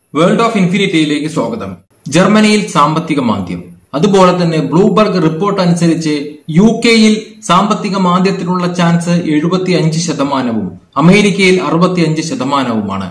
world of ഇൻഫിനിറ്റിയിലേക്ക് സ്വാഗതം ജർമ്മനിയിൽ സാമ്പത്തിക മാന്ദ്യം അതുപോലെ തന്നെ ബ്ലൂബർഗ് റിപ്പോർട്ട് അനുസരിച്ച് യു കെയിൽ സാമ്പത്തിക മാന്ദ്യത്തിനുള്ള ചാൻസ് എഴുപത്തി അഞ്ച് ശതമാനവും അമേരിക്കയിൽ അറുപത്തിയഞ്ച് ശതമാനവുമാണ്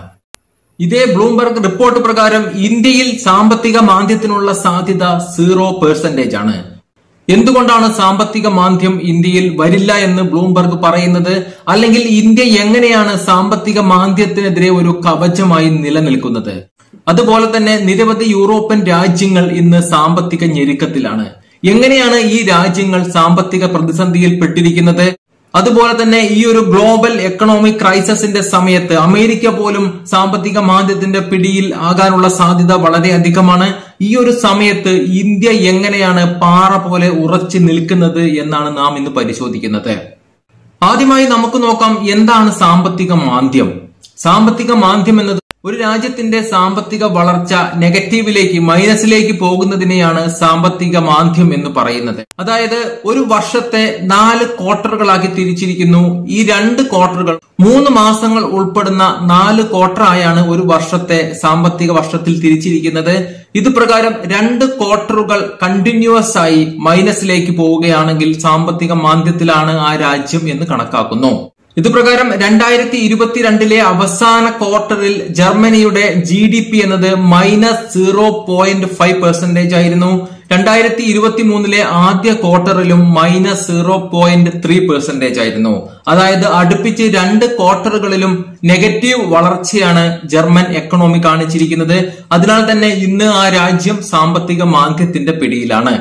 ഇതേ ബ്ലൂംബർഗ് റിപ്പോർട്ട് പ്രകാരം ഇന്ത്യയിൽ സാമ്പത്തിക മാന്ദ്യത്തിനുള്ള സാധ്യത സീറോ പെർസെന്റേജ് ആണ് എന്തുകൊണ്ടാണ് സാമ്പത്തിക മാന്ദ്യം ഇന്ത്യയിൽ വരില്ല എന്ന് ബ്ലൂംബർഗ് പറയുന്നത് അല്ലെങ്കിൽ ഇന്ത്യ എങ്ങനെയാണ് സാമ്പത്തിക മാന്ദ്യത്തിനെതിരെ ഒരു കവചമായി നിലനിൽക്കുന്നത് അതുപോലെ തന്നെ നിരവധി യൂറോപ്യൻ രാജ്യങ്ങൾ ഇന്ന് സാമ്പത്തിക ഞെരുക്കത്തിലാണ് എങ്ങനെയാണ് ഈ രാജ്യങ്ങൾ സാമ്പത്തിക പ്രതിസന്ധിയിൽ പെട്ടിരിക്കുന്നത് അതുപോലെ തന്നെ ഈ ഒരു ഗ്ലോബൽ എക്കണോമിക് ക്രൈസിസിന്റെ സമയത്ത് അമേരിക്ക പോലും സാമ്പത്തിക മാന്ദ്യത്തിന്റെ പിടിയിൽ ആകാനുള്ള സാധ്യത വളരെ അധികമാണ് ഈ ഒരു സമയത്ത് ഇന്ത്യ എങ്ങനെയാണ് പാറ പോലെ ഉറച്ചു നിൽക്കുന്നത് എന്നാണ് നാം ഇന്ന് പരിശോധിക്കുന്നത് ആദ്യമായി നമുക്ക് നോക്കാം എന്താണ് സാമ്പത്തിക മാന്ദ്യം സാമ്പത്തിക മാന്ദ്യം എന്നത് ഒരു രാജ്യത്തിന്റെ സാമ്പത്തിക വളർച്ച നെഗറ്റീവിലേക്ക് മൈനസിലേക്ക് പോകുന്നതിനെയാണ് സാമ്പത്തിക മാന്ദ്യം എന്ന് പറയുന്നത് അതായത് ഒരു വർഷത്തെ നാല് ക്വാർട്ടറുകളാക്കി തിരിച്ചിരിക്കുന്നു ഈ രണ്ട് ക്വാർട്ടറുകൾ മൂന്ന് മാസങ്ങൾ ഉൾപ്പെടുന്ന നാല് ക്വാർട്ടറായാണ് ഒരു വർഷത്തെ സാമ്പത്തിക വർഷത്തിൽ തിരിച്ചിരിക്കുന്നത് ഇത് പ്രകാരം രണ്ട് ക്വാർട്ടറുകൾ കണ്ടിന്യൂസ് ആയി മൈനസിലേക്ക് പോവുകയാണെങ്കിൽ സാമ്പത്തിക മാന്ദ്യത്തിലാണ് ആ രാജ്യം എന്ന് കണക്കാക്കുന്നു ഇത് പ്രകാരം രണ്ടായിരത്തി ഇരുപത്തിരണ്ടിലെ അവസാന ക്വാർട്ടറിൽ ജർമ്മനിയുടെ ജി ഡി പി എന്നത് minus zero point five percentage ആയിരുന്നു രണ്ടായിരത്തി ഇരുപത്തി മൂന്നിലെ ആദ്യ ക്വാർട്ടറിലും minus zero point three percentage ആയിരുന്നു അതായത് അടുപ്പിച്ച് രണ്ട് ക്വാർട്ടറുകളിലും നെഗറ്റീവ് വളർച്ചയാണ് ജർമ്മൻ എക്കണോമി കാണിച്ചിരിക്കുന്നത് അതിനാൽ തന്നെ ഇന്ന് ആ രാജ്യം സാമ്പത്തിക മാന്ദ്യത്തിന്റെ പിടിയിലാണ്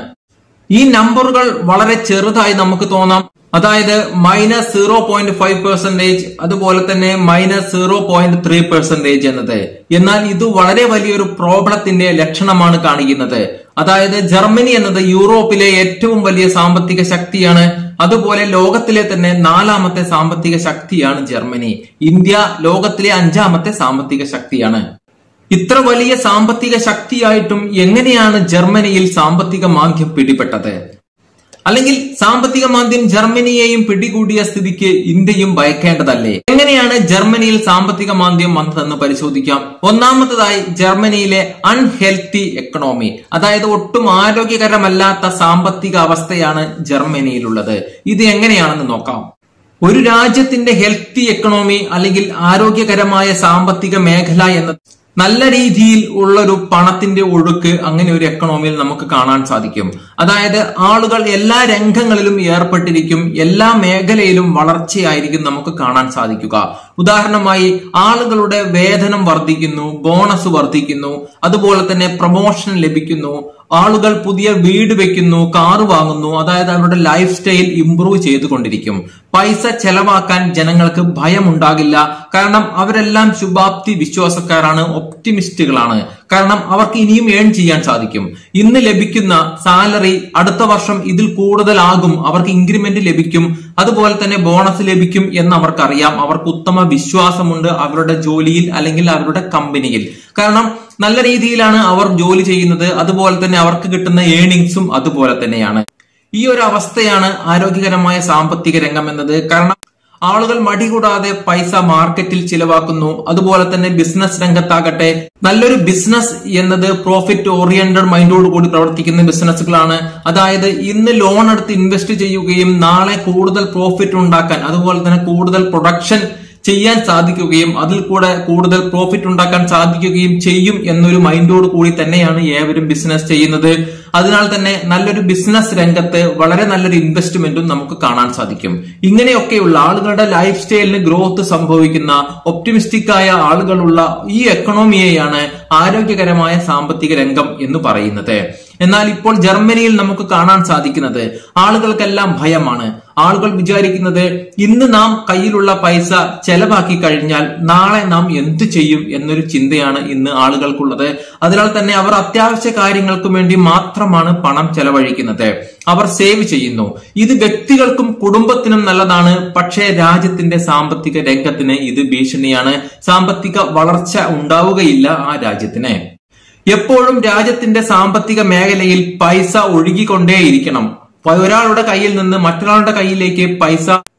ഈ നമ്പറുകൾ വളരെ ചെറുതായി നമുക്ക് തോന്നാം അതായത് minus zero point five percentage അതുപോലെ തന്നെ minus zero point three percentage എന്നത് എന്നാൽ ഇത് വളരെ വലിയൊരു പ്രോബ്ലത്തിന്റെ ലക്ഷണമാണ് കാണിക്കുന്നത് അതായത് ജർമ്മനി എന്നത് യൂറോപ്പിലെ ഏറ്റവും വലിയ സാമ്പത്തിക ശക്തിയാണ് അതുപോലെ ലോകത്തിലെ തന്നെ നാലാമത്തെ സാമ്പത്തിക ശക്തിയാണ് ജർമ്മനി ഇന്ത്യ ലോകത്തിലെ അഞ്ചാമത്തെ സാമ്പത്തിക ശക്തിയാണ് ഇത്ര വലിയ സാമ്പത്തിക ശക്തിയായിട്ടും എങ്ങനെയാണ് ജർമ്മനിയിൽ സാമ്പത്തിക മാന്ദ്യം പിടിപെട്ടത് അല്ലെങ്കിൽ സാമ്പത്തിക മാന്ദ്യം ജർമ്മനിയെയും പിടികൂടിയ സ്ഥിതിക്ക് ഇന്ത്യയും ഭയക്കേണ്ടതല്ലേ എങ്ങനെയാണ് ജർമ്മനിയിൽ സാമ്പത്തിക മാന്ദ്യം വന്നതെന്ന് പരിശോധിക്കാം ഒന്നാമത്തതായി ജർമ്മനിയിലെ അൺഹെൽത്തി എക്കണോമി അതായത് ഒട്ടും ആരോഗ്യകരമല്ലാത്ത സാമ്പത്തിക അവസ്ഥയാണ് ജർമ്മനിയിലുള്ളത് ഇത് എങ്ങനെയാണെന്ന് നോക്കാം ഒരു രാജ്യത്തിന്റെ ഹെൽത്തി എക്കണോമി അല്ലെങ്കിൽ ആരോഗ്യകരമായ സാമ്പത്തിക മേഖല എന്ന നല്ല രീതിയിൽ ഉള്ളൊരു പണത്തിന്റെ ഒഴുക്ക് അങ്ങനെ ഒരു എക്കണോമിയിൽ നമുക്ക് കാണാൻ സാധിക്കും അതായത് ആളുകൾ എല്ലാ രംഗങ്ങളിലും ഏർപ്പെട്ടിരിക്കും എല്ലാ മേഖലയിലും വളർച്ചയായിരിക്കും നമുക്ക് കാണാൻ സാധിക്കുക ഉദാഹരണമായി ആളുകളുടെ വേതനം വർദ്ധിക്കുന്നു ബോണസ് വർദ്ധിക്കുന്നു അതുപോലെ തന്നെ പ്രൊമോഷൻ ലഭിക്കുന്നു ആളുകൾ പുതിയ വീട് വെക്കുന്നു കാറ് വാങ്ങുന്നു അതായത് അവരുടെ ലൈഫ് സ്റ്റൈൽ ഇംപ്രൂവ് ചെയ്തുകൊണ്ടിരിക്കും പൈസ ചെലവാക്കാൻ ജനങ്ങൾക്ക് ഭയമുണ്ടാകില്ല കാരണം അവരെല്ലാം ശുഭാപ്തി വിശ്വാസക്കാരാണ് ഒപ്റ്റിമിസ്റ്റുകളാണ് കാരണം അവർക്ക് ഇനിയും ഏൺ ചെയ്യാൻ സാധിക്കും ഇന്ന് ലഭിക്കുന്ന സാലറി അടുത്ത വർഷം ഇതിൽ കൂടുതലാകും അവർക്ക് ഇൻക്രിമെന്റ് ലഭിക്കും അതുപോലെ തന്നെ ബോണസ് ലഭിക്കും എന്ന് അവർക്കറിയാം അവർക്ക് ഉത്തമ വിശ്വാസമുണ്ട് അവരുടെ ജോലിയിൽ അല്ലെങ്കിൽ അവരുടെ കമ്പനിയിൽ കാരണം നല്ല രീതിയിലാണ് അവർ ജോലി ചെയ്യുന്നത് അതുപോലെ തന്നെ അവർക്ക് കിട്ടുന്ന ഏണിങ്സും അതുപോലെ തന്നെയാണ് ഈ ഒരു അവസ്ഥയാണ് ആരോഗ്യകരമായ സാമ്പത്തിക രംഗം എന്നത് കാരണം ആളുകൾ മടി കൂടാതെ പൈസ മാർക്കറ്റിൽ ചിലവാക്കുന്നു അതുപോലെ തന്നെ ബിസിനസ് രംഗത്താകട്ടെ നല്ലൊരു ബിസിനസ് എന്നത് പ്രോഫിറ്റ് ഓറിയന്റഡ് മൈൻഡോട് കൂടി പ്രവർത്തിക്കുന്ന ബിസിനസ്സുകളാണ് അതായത് ഇന്ന് ലോൺ എടുത്ത് ഇൻവെസ്റ്റ് ചെയ്യുകയും നാളെ കൂടുതൽ പ്രോഫിറ്റ് ഉണ്ടാക്കാൻ അതുപോലെ തന്നെ കൂടുതൽ പ്രൊഡക്ഷൻ ചെയ്യാൻ സാധിക്കുകയും അതിൽ കൂടെ കൂടുതൽ പ്രോഫിറ്റ് ഉണ്ടാക്കാൻ സാധിക്കുകയും ചെയ്യും എന്നൊരു മൈൻഡോട് കൂടി തന്നെയാണ് ഏവരും ബിസിനസ് ചെയ്യുന്നത് അതിനാൽ തന്നെ നല്ലൊരു ബിസിനസ് രംഗത്ത് വളരെ നല്ലൊരു ഇൻവെസ്റ്റ്മെന്റും നമുക്ക് കാണാൻ സാധിക്കും ഇങ്ങനെയൊക്കെയുള്ള ആളുകളുടെ ലൈഫ് സ്റ്റൈലിന് ഗ്രോത്ത് സംഭവിക്കുന്ന ഒപ്റ്റിമിസ്റ്റിക് ആയ ആളുകളുള്ള ഈ എക്കണോമിയെയാണ് ആരോഗ്യകരമായ സാമ്പത്തിക രംഗം എന്ന് പറയുന്നത് എന്നാൽ ഇപ്പോൾ ജർമ്മനിയിൽ നമുക്ക് കാണാൻ സാധിക്കുന്നത് ആളുകൾക്കെല്ലാം ഭയമാണ് ആളുകൾ വിചാരിക്കുന്നത് ഇന്ന് നാം കയ്യിലുള്ള പൈസ ചെലവാക്കി കഴിഞ്ഞാൽ നാളെ നാം എന്തു ചെയ്യും എന്നൊരു ചിന്തയാണ് ഇന്ന് ആളുകൾക്കുള്ളത് അതിനാൽ തന്നെ അവർ അത്യാവശ്യ കാര്യങ്ങൾക്ക് വേണ്ടി മാത്രമാണ് പണം ചെലവഴിക്കുന്നത് അവർ സേവ് ചെയ്യുന്നു ഇത് വ്യക്തികൾക്കും കുടുംബത്തിനും നല്ലതാണ് പക്ഷേ രാജ്യത്തിന്റെ സാമ്പത്തിക രംഗത്തിന് ഇത് ഭീഷണിയാണ് സാമ്പത്തിക വളർച്ച ഉണ്ടാവുകയില്ല ആ രാജ്യത്തിന് എപ്പോഴും രാജ്യത്തിന്റെ സാമ്പത്തിക മേഖലയിൽ പൈസ ഒഴുകിക്കൊണ്ടേയിരിക്കണം ഒരാളുടെ കയ്യിൽ നിന്ന് മറ്റൊരാളുടെ കയ്യിലേക്ക് പൈസ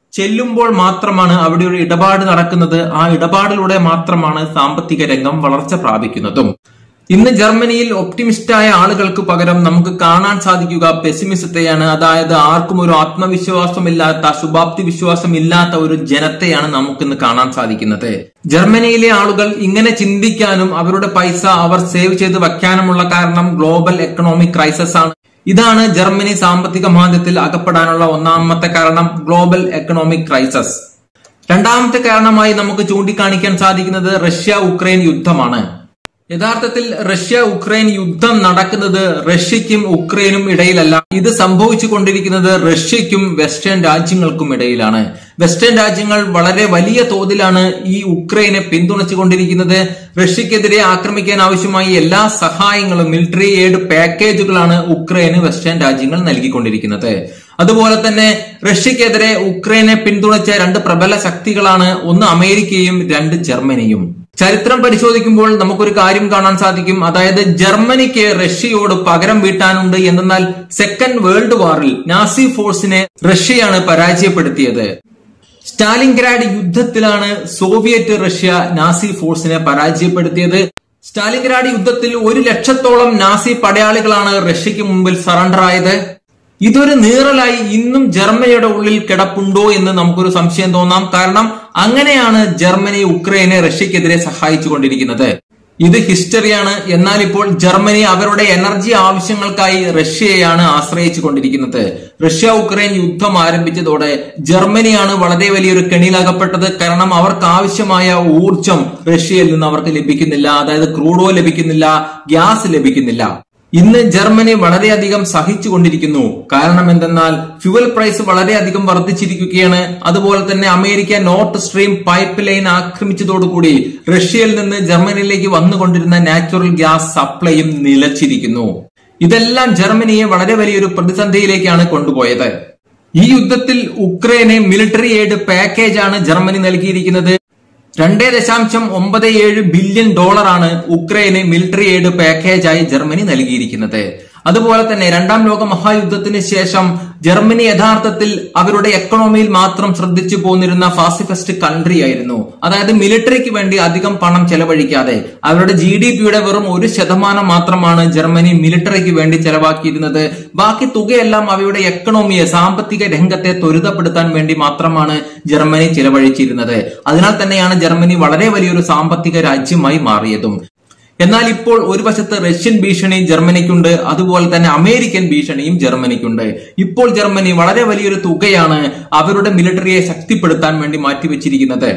ചെല്ലുമ്പോൾ മാത്രമാണ് അവിടെ ഒരു ഇടപാട് നടക്കുന്നത് ആ ഇടപാടിലൂടെ മാത്രമാണ് സാമ്പത്തിക രംഗം വളർച്ച പ്രാപിക്കുന്നതും ഇന്ന് ജർമ്മനിയിൽ ഒപ്റ്റിമിസ്റ്റായ ആളുകൾക്ക് പകരം നമുക്ക് കാണാൻ സാധിക്കുക പെസിമിസത്തെയാണ് അതായത് ആർക്കും ഒരു ആത്മവിശ്വാസമില്ലാത്ത ശുഭാപ്തി വിശ്വാസം ഇല്ലാത്ത ഒരു ജനത്തെയാണ് നമുക്കിന്ന് കാണാൻ സാധിക്കുന്നത് ജർമ്മനിയിലെ ആളുകൾ ഇങ്ങനെ ചിന്തിക്കാനും അവരുടെ പൈസ അവർ സേവ് ചെയ്ത് വയ്ക്കാനുമുള്ള കാരണം ഗ്ലോബൽ എക്കണോമിക് ക്രൈസിസ് ആണ് ഇതാണ് ജർമ്മനി സാമ്പത്തിക മാന്ദ്യത്തിൽ അകപ്പെടാനുള്ള ഒന്നാമത്തെ കാരണം ഗ്ലോബൽ എക്കണോമിക് ക്രൈസിസ് രണ്ടാമത്തെ കാരണമായി നമുക്ക് ചൂണ്ടിക്കാണിക്കാൻ സാധിക്കുന്നത് റഷ്യ ഉക്രൈൻ യുദ്ധമാണ് യഥാർത്ഥത്തിൽ റഷ്യ ഉക്രൈൻ യുദ്ധം നടക്കുന്നത് റഷ്യക്കും ഉക്രൈനും ഇടയിലല്ല ഇത് സംഭവിച്ചു കൊണ്ടിരിക്കുന്നത് റഷ്യക്കും വെസ്റ്റേൺ രാജ്യങ്ങൾക്കും ഇടയിലാണ് വെസ്റ്റേൺ രാജ്യങ്ങൾ വളരെ വലിയ തോതിലാണ് ഈ ഉക്രൈനെ പിന്തുണച്ചുകൊണ്ടിരിക്കുന്നത് റഷ്യക്കെതിരെ ആക്രമിക്കാൻ ആവശ്യമായി എല്ലാ സഹായങ്ങളും മിലിറ്ററി എയ്ഡ് പാക്കേജുകളാണ് ഉക്രൈന് വെസ്റ്റേൺ രാജ്യങ്ങൾ നൽകിക്കൊണ്ടിരിക്കുന്നത് അതുപോലെ തന്നെ റഷ്യക്കെതിരെ ഉക്രൈനെ പിന്തുണച്ച രണ്ട് പ്രബല ശക്തികളാണ് ഒന്ന് അമേരിക്കയും രണ്ട് ജർമ്മനിയും ചരിത്രം പരിശോധിക്കുമ്പോൾ നമുക്കൊരു കാര്യം കാണാൻ സാധിക്കും അതായത് ജർമ്മനിക്ക് റഷ്യയോട് പകരം വീട്ടാനുണ്ട് എന്നാൽ സെക്കൻഡ് വേൾഡ് വാറിൽ നാസി ഫോഴ്സിനെ റഷ്യയാണ് പരാജയപ്പെടുത്തിയത് സ്റ്റാലിൻഗ്രാഡ് യുദ്ധത്തിലാണ് സോവിയറ്റ് റഷ്യ നാസി ഫോഴ്സിനെ പരാജയപ്പെടുത്തിയത് സ്റ്റാലിൻഗ്രാഡ് യുദ്ധത്തിൽ ഒരു ലക്ഷത്തോളം നാസി പടയാളികളാണ് റഷ്യക്ക് മുമ്പിൽ സറണ്ടർ ആയത് ഇതൊരു നീറലായി ഇന്നും ജർമ്മനിയുടെ ഉള്ളിൽ കിടപ്പുണ്ടോ എന്ന് നമുക്കൊരു സംശയം തോന്നാം കാരണം അങ്ങനെയാണ് ജർമ്മനി ഉക്രൈനെ റഷ്യക്കെതിരെ സഹായിച്ചുകൊണ്ടിരിക്കുന്നത് ഇത് ഹിസ്റ്ററിയാണ് എന്നാൽ ഇപ്പോൾ ജർമ്മനി അവരുടെ എനർജി ആവശ്യങ്ങൾക്കായി റഷ്യയെയാണ് ആശ്രയിച്ചു കൊണ്ടിരിക്കുന്നത് റഷ്യ ഉക്രൈൻ യുദ്ധം ആരംഭിച്ചതോടെ ജർമ്മനിയാണ് വളരെ വലിയൊരു കെണിയിലകപ്പെട്ടത് കാരണം അവർക്ക് ആവശ്യമായ ഊർജം റഷ്യയിൽ നിന്ന് അവർക്ക് ലഭിക്കുന്നില്ല അതായത് ക്രൂഡ് ഓയിൽ ലഭിക്കുന്നില്ല ഗ്യാസ് ലഭിക്കുന്നില്ല ഇന്ന് ജർമ്മനി വളരെയധികം സഹിച്ചുകൊണ്ടിരിക്കുന്നു കാരണം എന്തെന്നാൽ ഫ്യുവൽ പ്രൈസ് വളരെയധികം വർദ്ധിച്ചിരിക്കുകയാണ് അതുപോലെ തന്നെ America north stream pipeline ആക്രമിച്ചതോടുകൂടി റഷ്യയിൽ നിന്ന് ജർമ്മനിയിലേക്ക് വന്നുകൊണ്ടിരുന്ന നാച്ചുറൽ ഗ്യാസ് സപ്ലൈയും നിലച്ചിരിക്കുന്നു ഇതെല്ലാം ജർമ്മനിയെ വളരെ വലിയൊരു പ്രതിസന്ധിയിലേക്കാണ് കൊണ്ടുപോയത് ഈ യുദ്ധത്തിൽ ഉക്രൈന് മിലിറ്ററി എയ്ഡ് പാക്കേജാണ് ജർമ്മനി നൽകിയിരിക്കുന്നത് രണ്ടേ ദശാംശം ഒമ്പത് ഏഴ് ബില്യൺ ഡോളറാണ് ഉക്രൈന് മിലിറ്ററി എയ്ഡ് പാക്കേജായി ജർമ്മനി നൽകിയിരിക്കുന്നത് അതുപോലെ തന്നെ രണ്ടാം ലോക മഹായുദ്ധത്തിന് ശേഷം ജർമ്മനി യഥാർത്ഥത്തിൽ അവരുടെ എക്കണോമിയിൽ മാത്രം ശ്രദ്ധിച്ചു പോന്നിരുന്ന ഫാസിഫസ്റ്റ് കൺട്രി ആയിരുന്നു അതായത് മിലിറ്ററിക്ക് വേണ്ടി അധികം പണം ചെലവഴിക്കാതെ അവരുടെ ജി ഡി പിയുടെ വെറും ഒരു ശതമാനം മാത്രമാണ് ജർമ്മനി മിലിറ്ററിക്ക് വേണ്ടി ചെലവാക്കിയിരുന്നത് ബാക്കി തുകയെല്ലാം അവയുടെ എക്കണോമിയെ സാമ്പത്തിക രംഗത്തെ ത്വരിതപ്പെടുത്താൻ വേണ്ടി മാത്രമാണ് ജർമ്മനി ചെലവഴിച്ചിരുന്നത് അതിനാൽ തന്നെയാണ് ജർമ്മനി വളരെ വലിയൊരു സാമ്പത്തിക രാജ്യമായി മാറിയതും എന്നാൽ ഇപ്പോൾ ഒരു വശത്ത് റഷ്യൻ ഭീഷണി ജർമ്മനിക്കുണ്ട് അതുപോലെ തന്നെ അമേരിക്കൻ ഭീഷണിയും ജർമ്മനിക്കുണ്ട് ഇപ്പോൾ ജർമ്മനി വളരെ വലിയൊരു തുകയാണ് അവരുടെ മിലിറ്ററിയെ ശക്തിപ്പെടുത്താൻ വേണ്ടി മാറ്റിവെച്ചിരിക്കുന്നത്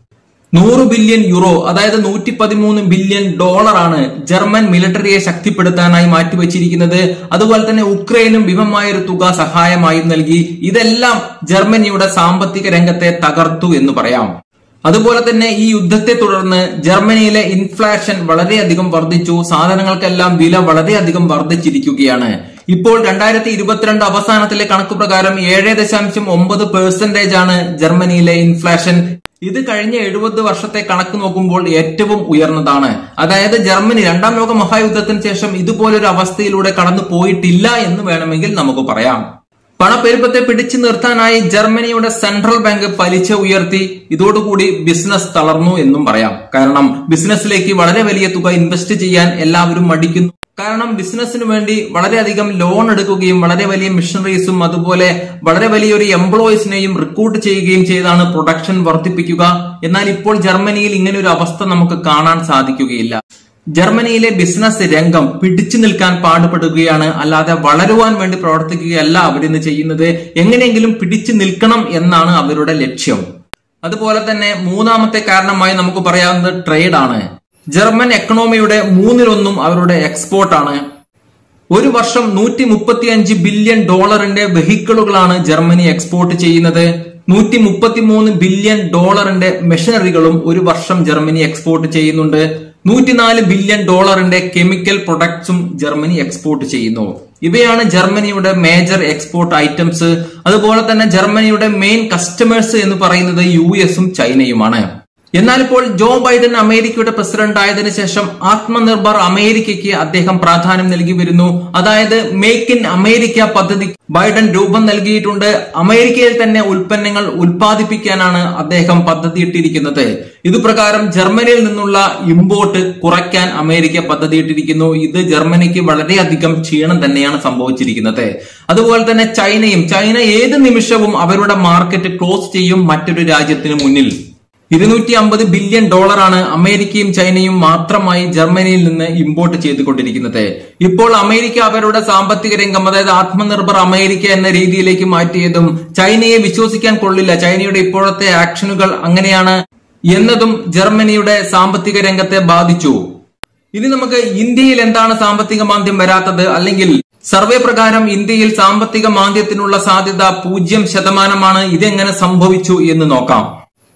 നൂറ് ബില്യൺ യൂറോ അതായത് നൂറ്റി പതിമൂന്ന് ബില്യൺ ഡോളറാണ് ജർമ്മൻ മിലിറ്ററിയെ ശക്തിപ്പെടുത്താനായി മാറ്റിവെച്ചിരിക്കുന്നത് അതുപോലെ തന്നെ ഉക്രൈനും ഭീമമായ ഒരു തുക സഹായമായും നൽകി ഇതെല്ലാം ജർമ്മനിയുടെ സാമ്പത്തിക രംഗത്തെ തകർത്തു എന്ന് പറയാം അതുപോലെ തന്നെ ഈ യുദ്ധത്തെ തുടർന്ന് ജർമ്മനിയിലെ ഇൻഫ്ലേഷൻ വളരെയധികം വർദ്ധിച്ചു സാധനങ്ങൾക്കെല്ലാം വില വളരെയധികം വർദ്ധിച്ചിരിക്കുകയാണ് ഇപ്പോൾ രണ്ടായിരത്തി ഇരുപത്തിരണ്ട് അവസാനത്തിലെ കണക്ക് പ്രകാരം ഏഴ് ദശാംശം ഒമ്പത് പെർസെന്റേജ് ആണ് ജർമ്മനിയിലെ ഇൻഫ്ലേഷൻ ഇത് കഴിഞ്ഞ എഴുപത് വർഷത്തെ കണക്ക് നോക്കുമ്പോൾ ഏറ്റവും ഉയർന്നതാണ് അതായത് ജർമ്മനി രണ്ടാം ലോക മഹായുദ്ധത്തിന് ശേഷം ഇതുപോലൊരു അവസ്ഥയിലൂടെ കടന്നു പോയിട്ടില്ല എന്ന് വേണമെങ്കിൽ നമുക്ക് പറയാം പണപ്പെരുപ്പത്തെ പിടിച്ചു നിർത്താനായി ജർമ്മനിയുടെ സെൻട്രൽ ബാങ്ക് പലിശ ഉയർത്തി ഇതോടുകൂടി ബിസിനസ് തളർന്നു എന്നും പറയാം കാരണം ബിസിനസ്സിലേക്ക് വളരെ വലിയ തുക ഇൻവെസ്റ്റ് ചെയ്യാൻ എല്ലാവരും മടിക്കുന്നു കാരണം ബിസിനസ്സിന് വേണ്ടി വളരെയധികം ലോൺ എടുക്കുകയും വളരെ വലിയ മിഷനറീസും അതുപോലെ വളരെ വലിയൊരു എംപ്ലോയീസിനെയും റിക്രൂട്ട് ചെയ്യുകയും ചെയ്താണ് പ്രൊഡക്ഷൻ വർദ്ധിപ്പിക്കുക എന്നാൽ ഇപ്പോൾ ജർമ്മനിയിൽ ഇങ്ങനെ ഒരു അവസ്ഥ നമുക്ക് കാണാൻ സാധിക്കുകയില്ല ജർമ്മനിയിലെ ബിസിനസ് രംഗം പിടിച്ചു നിൽക്കാൻ പാടുപെടുകയാണ് അല്ലാതെ വളരുവാൻ വേണ്ടി പ്രവർത്തിക്കുകയല്ല അവരിന്ന് ചെയ്യുന്നത് എങ്ങനെയെങ്കിലും പിടിച്ചു നിൽക്കണം എന്നാണ് അവരുടെ ലക്ഷ്യം അതുപോലെ തന്നെ മൂന്നാമത്തെ കാരണമായി നമുക്ക് പറയാവുന്നത് ട്രേഡ് ആണ് ജർമ്മൻ എക്കണോമിയുടെ മൂന്നിലൊന്നും അവരുടെ എക്സ്പോർട്ടാണ് ഒരു വർഷം നൂറ്റി മുപ്പത്തിയഞ്ച് ബില്യൺ ഡോളറിന്റെ വെഹിക്കിളുകളാണ് ജർമ്മനി എക്സ്പോർട്ട് ചെയ്യുന്നത് നൂറ്റി മുപ്പത്തിമൂന്ന് ബില്യൺ ഡോളറിന്റെ മെഷീനറികളും ഒരു വർഷം ജർമ്മനി എക്സ്പോർട്ട് ചെയ്യുന്നുണ്ട് നൂറ്റിനാല് ബില്യൺ ഡോളറിന്റെ കെമിക്കൽ പ്രൊഡക്ട്സും ജർമ്മനി എക്സ്പോർട്ട് ചെയ്യുന്നു ഇവയാണ് ജർമ്മനിയുടെ മേജർ എക്സ്പോർട്ട് ഐറ്റംസ് അതുപോലെ തന്നെ ജർമ്മനിയുടെ മെയിൻ കസ്റ്റമേഴ്സ് എന്ന് പറയുന്നത് യു എസും ചൈനയുമാണ് എന്നാൽ ഇപ്പോൾ ജോ ബൈഡൻ അമേരിക്കയുടെ പ്രസിഡന്റ് ആയതിനു ശേഷം ആത്മനിർഭർ അമേരിക്കയ്ക്ക് അദ്ദേഹം പ്രാധാന്യം നൽകി വരുന്നു അതായത് മേക്ക് ഇൻ അമേരിക്ക പദ്ധതി ബൈഡൻ രൂപം നൽകിയിട്ടുണ്ട് അമേരിക്കയിൽ തന്നെ ഉൽപ്പന്നങ്ങൾ ഉൽപ്പാദിപ്പിക്കാനാണ് അദ്ദേഹം പദ്ധതിയിട്ടിരിക്കുന്നത് ഇതുപ്രകാരം ജർമ്മനിയിൽ നിന്നുള്ള ഇമ്പോർട്ട് കുറയ്ക്കാൻ അമേരിക്ക പദ്ധതിയിട്ടിരിക്കുന്നു ഇത് ജർമ്മനിക്ക് വളരെയധികം ക്ഷീണം തന്നെയാണ് സംഭവിച്ചിരിക്കുന്നത് അതുപോലെ തന്നെ ചൈനയും ചൈന ഏത് നിമിഷവും അവരുടെ മാർക്കറ്റ് ക്ലോസ് ചെയ്യും മറ്റൊരു രാജ്യത്തിന് മുന്നിൽ ഇരുന്നൂറ്റി അമ്പത് ബില്യൺ ഡോളറാണ് അമേരിക്കയും ചൈനയും മാത്രമായി ജർമ്മനിയിൽ നിന്ന് ഇമ്പോർട്ട് ചെയ്തുകൊണ്ടിരിക്കുന്നത് ഇപ്പോൾ അമേരിക്ക അവരുടെ സാമ്പത്തിക രംഗം അതായത് ആത്മനിർഭർ അമേരിക്ക എന്ന രീതിയിലേക്ക് മാറ്റിയതും ചൈനയെ വിശ്വസിക്കാൻ കൊള്ളില്ല ചൈനയുടെ ഇപ്പോഴത്തെ ആക്ഷനുകൾ അങ്ങനെയാണ് എന്നതും ജർമ്മനിയുടെ സാമ്പത്തിക രംഗത്തെ ബാധിച്ചു ഇനി നമുക്ക് ഇന്ത്യയിൽ എന്താണ് സാമ്പത്തിക മാന്ദ്യം വരാത്തത് അല്ലെങ്കിൽ സർവേ പ്രകാരം ഇന്ത്യയിൽ സാമ്പത്തിക മാന്ദ്യത്തിനുള്ള സാധ്യത പൂജ്യം ശതമാനമാണ് ഇതെങ്ങനെ സംഭവിച്ചു എന്ന് നോക്കാം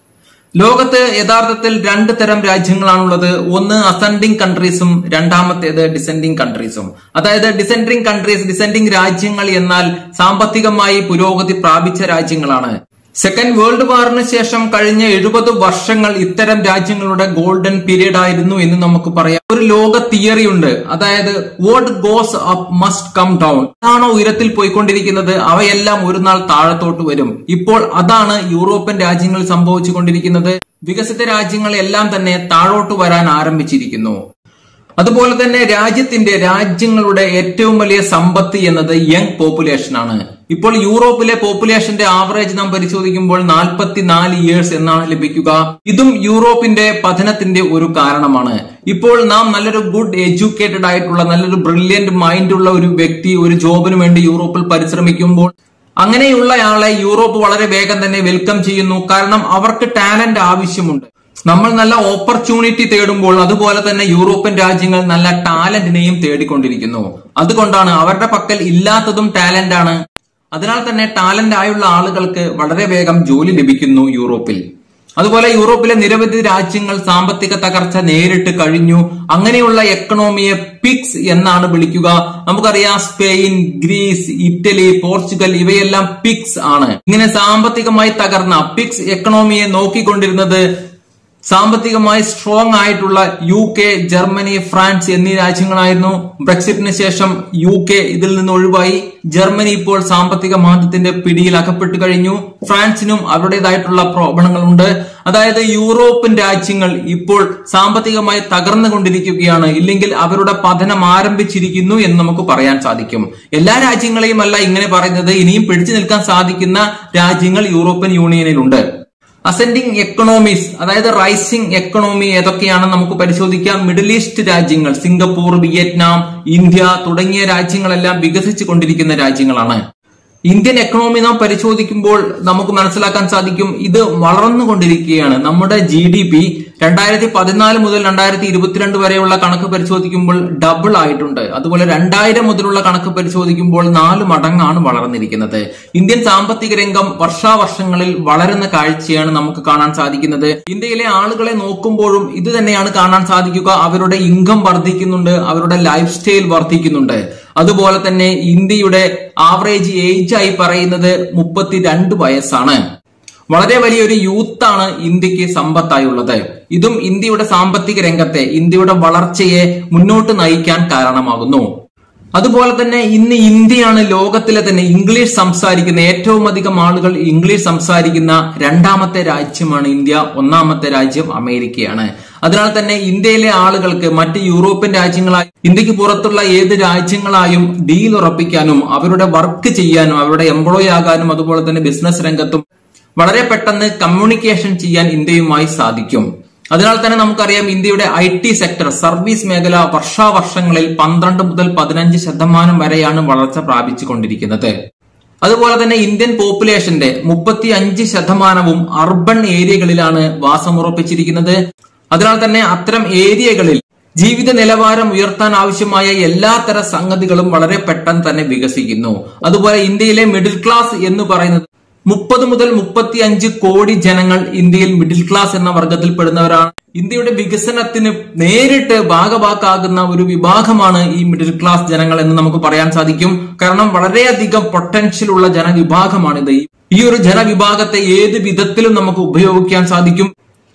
ലോകത്ത് യഥാർത്ഥത്തിൽ രണ്ട് തരം രാജ്യങ്ങളാണുള്ളത് ഒന്ന് അസെൻഡിങ് കൺട്രീസും രണ്ടാമത്തേത് ഡിസെൻഡിങ് കൺട്രീസും അതായത് ഡിസെൻഡിങ് കൺട്രീസ് ഡിസെൻഡിങ് രാജ്യങ്ങൾ എന്നാൽ സാമ്പത്തികമായി പുരോഗതി പ്രാപിച്ച രാജ്യങ്ങളാണ് സെക്കൻഡ് വേൾഡ് വാറിന് ശേഷം കഴിഞ്ഞ എഴുപത് വർഷങ്ങൾ ഇത്തരം രാജ്യങ്ങളുടെ ഗോൾഡൻ പീരീഡ് ആയിരുന്നു എന്ന് നമുക്ക് പറയാം ഒരു ലോക തിയറി ഉണ്ട് അതായത് what goes up must come down ആണോ ഉയരത്തിൽ പോയിക്കൊണ്ടിരിക്കുന്നത് അവയെല്ലാം ഒരു നാൾ താഴത്തോട്ട് വരും ഇപ്പോൾ അതാണ് യൂറോപ്യൻ രാജ്യങ്ങളിൽ സംഭവിച്ചുകൊണ്ടിരിക്കുന്നത് വികസിത രാജ്യങ്ങളെല്ലാം തന്നെ താഴോട്ട് വരാൻ ആരംഭിച്ചിരിക്കുന്നു അതുപോലെ തന്നെ രാജ്യത്തിന്റെ രാജ്യങ്ങളുടെ ഏറ്റവും വലിയ സമ്പത്ത് എന്നത് യങ് പോപ്പുലേഷൻ ആണ് ഇപ്പോൾ യൂറോപ്പിലെ പോപ്പുലേഷന്റെ ആവറേജ് നാം പരിശോധിക്കുമ്പോൾ നാൽപ്പത്തിനാല് ഇയേഴ്സ് എന്നാണ് ലഭിക്കുക ഇതും യൂറോപ്പിന്റെ പതനത്തിന്റെ ഒരു കാരണമാണ് ഇപ്പോൾ നാം നല്ലൊരു ഗുഡ് എഡ്യൂക്കേറ്റഡ് ആയിട്ടുള്ള നല്ലൊരു ബ്രില്യന്റ് മൈൻഡ് ഉള്ള ഒരു വ്യക്തി ഒരു ജോബിന് വേണ്ടി യൂറോപ്പിൽ പരിശ്രമിക്കുമ്പോൾ അങ്ങനെയുള്ളയാളെ യൂറോപ്പ് വളരെ വേഗം തന്നെ വെൽക്കം ചെയ്യുന്നു കാരണം അവർക്ക് ടാലന്റ് ആവശ്യമുണ്ട് നമ്മൾ നല്ല ഓപ്പർച്യൂണിറ്റി തേടുമ്പോൾ അതുപോലെ തന്നെ യൂറോപ്യൻ രാജ്യങ്ങൾ നല്ല ടാലന്റിനെയും തേടിക്കൊണ്ടിരിക്കുന്നു അതുകൊണ്ടാണ് അവരുടെ പക്കൽ ഇല്ലാത്തതും ടാലന്റ് ആണ് അതിനാൽ തന്നെ ടാലന്റ് ആയുള്ള ആളുകൾക്ക് വളരെ വേഗം ജോലി ലഭിക്കുന്നു യൂറോപ്പിൽ അതുപോലെ യൂറോപ്പിലെ നിരവധി രാജ്യങ്ങൾ സാമ്പത്തിക തകർച്ച നേരിട്ട് കഴിഞ്ഞു അങ്ങനെയുള്ള എക്കണോമിയെ പിക്സ് എന്നാണ് വിളിക്കുക നമുക്കറിയാം സ്പെയിൻ ഗ്രീസ് ഇറ്റലി പോർച്ചുഗൽ ഇവയെല്ലാം പിക്സ് ആണ് ഇങ്ങനെ സാമ്പത്തികമായി തകർന്ന പിക്സ് എക്കണോമിയെ നോക്കിക്കൊണ്ടിരുന്നത് സാമ്പത്തികമായി സ്ട്രോങ് ആയിട്ടുള്ള യു കെ ജർമ്മനി ഫ്രാൻസ് എന്നീ രാജ്യങ്ങളായിരുന്നു ബ്രെക്സിറ്റിന് ശേഷം യു കെ ഇതിൽ നിന്ന് ഒഴിവായി ജർമ്മനി ഇപ്പോൾ സാമ്പത്തിക മാന്ദ്യത്തിന്റെ പിടിയിൽ അകപ്പെട്ടു കഴിഞ്ഞു ഫ്രാൻസിനും അവരുടേതായിട്ടുള്ള പ്രോബ്ലങ്ങളുണ്ട് അതായത് യൂറോപ്യൻ രാജ്യങ്ങൾ ഇപ്പോൾ സാമ്പത്തികമായി തകർന്നുകൊണ്ടിരിക്കുകയാണ് ഇല്ലെങ്കിൽ അവരുടെ പതനം ആരംഭിച്ചിരിക്കുന്നു എന്ന് നമുക്ക് പറയാൻ സാധിക്കും എല്ലാ രാജ്യങ്ങളെയും അല്ല ഇങ്ങനെ പറയുന്നത് ഇനിയും പിടിച്ചു നിൽക്കാൻ സാധിക്കുന്ന രാജ്യങ്ങൾ യൂറോപ്യൻ യൂണിയനിലുണ്ട് അസെൻഡിങ് എക്കണോമീസ് അതായത് റൈസിംഗ് എക്കണോമി ഏതൊക്കെയാണെന്ന് നമുക്ക് പരിശോധിക്കാം മിഡിൽ ഈസ്റ്റ് രാജ്യങ്ങൾ സിംഗപ്പൂർ വിയറ്റ്നാം ഇന്ത്യ തുടങ്ങിയ രാജ്യങ്ങളെല്ലാം വികസിച്ചു കൊണ്ടിരിക്കുന്ന രാജ്യങ്ങളാണ് ഇന്ത്യൻ എക്കണോമി നാം പരിശോധിക്കുമ്പോൾ നമുക്ക് മനസ്സിലാക്കാൻ സാധിക്കും ഇത് വളർന്നുകൊണ്ടിരിക്കുകയാണ് നമ്മുടെ ജി ഡി പി രണ്ടായിരത്തി പതിനാല് മുതൽ രണ്ടായിരത്തി ഇരുപത്തിരണ്ട് വരെയുള്ള കണക്ക് പരിശോധിക്കുമ്പോൾ ഡബിൾ ആയിട്ടുണ്ട് അതുപോലെ രണ്ടായിരം മുതലുള്ള കണക്ക് പരിശോധിക്കുമ്പോൾ നാല് മടങ്ങാണ് വളർന്നിരിക്കുന്നത് ഇന്ത്യൻ സാമ്പത്തിക രംഗം വർഷാവർഷങ്ങളിൽ വളരുന്ന കാഴ്ചയാണ് നമുക്ക് കാണാൻ സാധിക്കുന്നത് ഇന്ത്യയിലെ ആളുകളെ നോക്കുമ്പോഴും ഇത് തന്നെയാണ് കാണാൻ സാധിക്കുക അവരുടെ ഇൻകം വർദ്ധിക്കുന്നുണ്ട് അവരുടെ ലൈഫ് സ്റ്റൈൽ വർദ്ധിക്കുന്നുണ്ട് അതുപോലെ തന്നെ ഇന്ത്യയുടെ ആവറേജ് ഏജ് ആയി പറയുന്നത് മുപ്പത്തിരണ്ട് വയസ്സാണ് വളരെ വലിയൊരു യൂത്താണ് ഇന്ത്യക്ക് സമ്പത്തായുള്ളത് ഇതും ഇന്ത്യയുടെ സാമ്പത്തിക രംഗത്തെ ഇന്ത്യയുടെ വളർച്ചയെ മുന്നോട്ട് നയിക്കാൻ കാരണമാകുന്നു അതുപോലെ തന്നെ ഇന്ന് ഇന്ത്യയാണ് ലോകത്തിലെ തന്നെ ഇംഗ്ലീഷ് സംസാരിക്കുന്ന ഏറ്റവും അധികം ആളുകൾ ഇംഗ്ലീഷ് സംസാരിക്കുന്ന രണ്ടാമത്തെ രാജ്യമാണ് ഇന്ത്യ ഒന്നാമത്തെ രാജ്യം അമേരിക്കയാണ് അതിനാൽ തന്നെ ഇന്ത്യയിലെ ആളുകൾക്ക് മറ്റ് യൂറോപ്യൻ രാജ്യങ്ങളായി ഇന്ത്യക്ക് പുറത്തുള്ള ഏത് രാജ്യങ്ങളായും ഡീൽ ഉറപ്പിക്കാനും അവരുടെ വർക്ക് ചെയ്യാനും അവരുടെ എംപ്ലോയി ആകാനും അതുപോലെ തന്നെ ബിസിനസ് രംഗത്തും വളരെ പെട്ടെന്ന് കമ്മ്യൂണിക്കേഷൻ ചെയ്യാൻ ഇന്ത്യയുമായി സാധിക്കും അതിനാൽ തന്നെ നമുക്കറിയാം ഇന്ത്യയുടെ ഐ ടി സെക്ടർ സർവീസ് മേഖല വർഷാവർഷങ്ങളിൽ പന്ത്രണ്ട് മുതൽ പതിനഞ്ച് ശതമാനം വരെയാണ് വളർച്ച പ്രാപിച്ചുകൊണ്ടിരിക്കുന്നത് അതുപോലെ തന്നെ ഇന്ത്യൻ പോപ്പുലേഷന്റെ മുപ്പത്തി അഞ്ച് ശതമാനവും അർബൻ ഏരിയകളിലാണ് വാസമുറപ്പിച്ചിരിക്കുന്നത് അതിനാൽ തന്നെ അത്തരം ഏരിയകളിൽ ജീവിത നിലവാരം ഉയർത്താൻ ആവശ്യമായ എല്ലാത്തര സംഗതികളും വളരെ പെട്ടെന്ന് തന്നെ വികസിക്കുന്നു അതുപോലെ ഇന്ത്യയിലെ മിഡിൽ ക്ലാസ് എന്ന് പറയുന്നത് മുപ്പത് മുതൽ മുപ്പത്തി അഞ്ച് കോടി ജനങ്ങൾ ഇന്ത്യയിൽ മിഡിൽ ക്ലാസ് എന്ന വർഗത്തിൽ പെടുന്നവരാണ് ഇന്ത്യയുടെ വികസനത്തിന് നേരിട്ട് ഭാഗവാക്കാകുന്ന ഒരു വിഭാഗമാണ് ഈ മിഡിൽ ക്ലാസ് ജനങ്ങൾ എന്ന് നമുക്ക് പറയാൻ സാധിക്കും കാരണം വളരെയധികം പൊട്ടൻഷ്യൽ ഉള്ള ജനവിഭാഗമാണിത് ഈ ഒരു ജനവിഭാഗത്തെ ഏത് വിധത്തിലും നമുക്ക് ഉപയോഗിക്കാൻ സാധിക്കും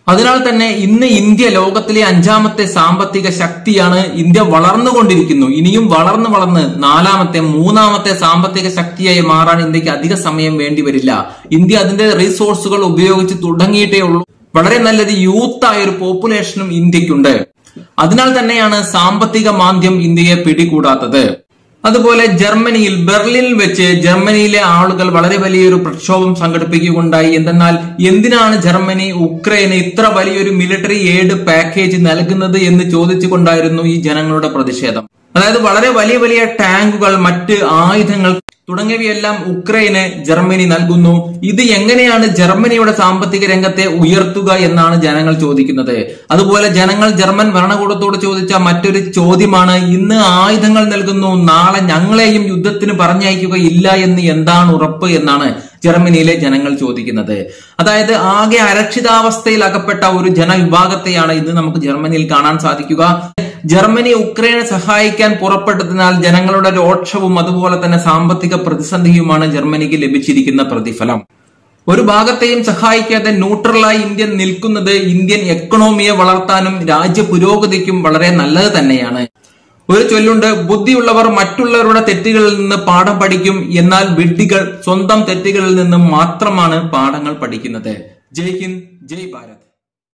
അതിനാൽ തന്നെ ഇന്ന് ഇന്ത്യ ലോകത്തിലെ അഞ്ചാമത്തെ സാമ്പത്തിക ശക്തിയാണ് ഇന്ത്യ വളർന്നുകൊണ്ടിരിക്കുന്നു ഇനിയും വളർന്നു വളർന്ന് നാലാമത്തെ മൂന്നാമത്തെ സാമ്പത്തിക ശക്തിയായി മാറാൻ ഇന്ത്യക്ക് അധിക സമയം വേണ്ടി വരില്ല ഇന്ത്യ അതിന്റെ റിസോഴ്സുകൾ ഉപയോഗിച്ച് തുടങ്ങിയിട്ടേ ഉള്ളൂ വളരെ നല്ലൊരു യൂത്ത് ആയ ഒരു പോപ്പുലേഷനും ഇന്ത്യക്കുണ്ട് അതിനാൽ തന്നെയാണ് സാമ്പത്തിക മാന്ദ്യം ഇന്ത്യയെ പിടികൂടാത്തത് അതുപോലെ ജർമ്മനിയിൽ ബെർലിനിൽ വെച്ച് ജർമ്മനിയിലെ ആളുകൾ വളരെ വലിയൊരു പ്രക്ഷോഭം സംഘടിപ്പിക്കുകയുണ്ടായി എന്തെന്നാൽ എന്തിനാണ് ജർമ്മനി ഉക്രൈന് ഇത്ര വലിയൊരു മിലിറ്ററി എയ്ഡ് പാക്കേജ് നൽകുന്നത് എന്ന് ചോദിച്ചുകൊണ്ടായിരുന്നു ഈ ജനങ്ങളുടെ പ്രതിഷേധം അതായത് വളരെ വലിയ വലിയ ടാങ്കുകൾ മറ്റ് ആയുധങ്ങൾ തുടങ്ങിയവയെല്ലാം ഉക്രൈന് ജർമ്മനി നൽകുന്നു ഇത് എങ്ങനെയാണ് ജർമ്മനിയുടെ സാമ്പത്തിക രംഗത്തെ ഉയർത്തുക എന്നാണ് ജനങ്ങൾ ചോദിക്കുന്നത് അതുപോലെ ജനങ്ങൾ ജർമ്മൻ ഭരണകൂടത്തോട് ചോദിച്ച മറ്റൊരു ചോദ്യമാണ് ഇന്ന് ആയുധങ്ങൾ നൽകുന്നു നാളെ ഞങ്ങളെയും യുദ്ധത്തിന് പറഞ്ഞയക്കുകയില്ല എന്ന് എന്താണ് ഉറപ്പ് എന്നാണ് ജർമ്മനിയിലെ ജനങ്ങൾ ചോദിക്കുന്നത് അതായത് ആകെ അരക്ഷിതാവസ്ഥയിൽ അകപ്പെട്ട ഒരു ജനവിഭാഗത്തെയാണ് ഇന്ന് നമുക്ക് ജർമ്മനിയിൽ കാണാൻ സാധിക്കുക ജർമ്മനി ഉക്രൈനെ സഹായിക്കാൻ പുറപ്പെട്ടതിനാൽ ജനങ്ങളുടെ രോക്ഷവും അതുപോലെ തന്നെ സാമ്പത്തിക പ്രതിസന്ധിയുമാണ് ജർമ്മനിക്ക് ലഭിച്ചിരിക്കുന്ന പ്രതിഫലം ഒരു ഭാഗത്തെയും സഹായിക്കാതെ ന്യൂട്രലായി ഇന്ത്യ നിൽക്കുന്നത് ഇന്ത്യൻ എക്കണോമിയെ വളർത്താനും രാജ്യ പുരോഗതിക്കും വളരെ നല്ലത് തന്നെയാണ് ഒരു ചൊല്ലുണ്ട് ബുദ്ധിയുള്ളവർ മറ്റുള്ളവരുടെ തെറ്റുകളിൽ നിന്ന് പാഠം പഠിക്കും എന്നാൽ വിഡ്ഢികൾ സ്വന്തം തെറ്റുകളിൽ നിന്ന് മാത്രമാണ് പാഠങ്ങൾ പഠിക്കുന്നത് ജയ് ഹിന്ദ് ജയ് ഭാരത്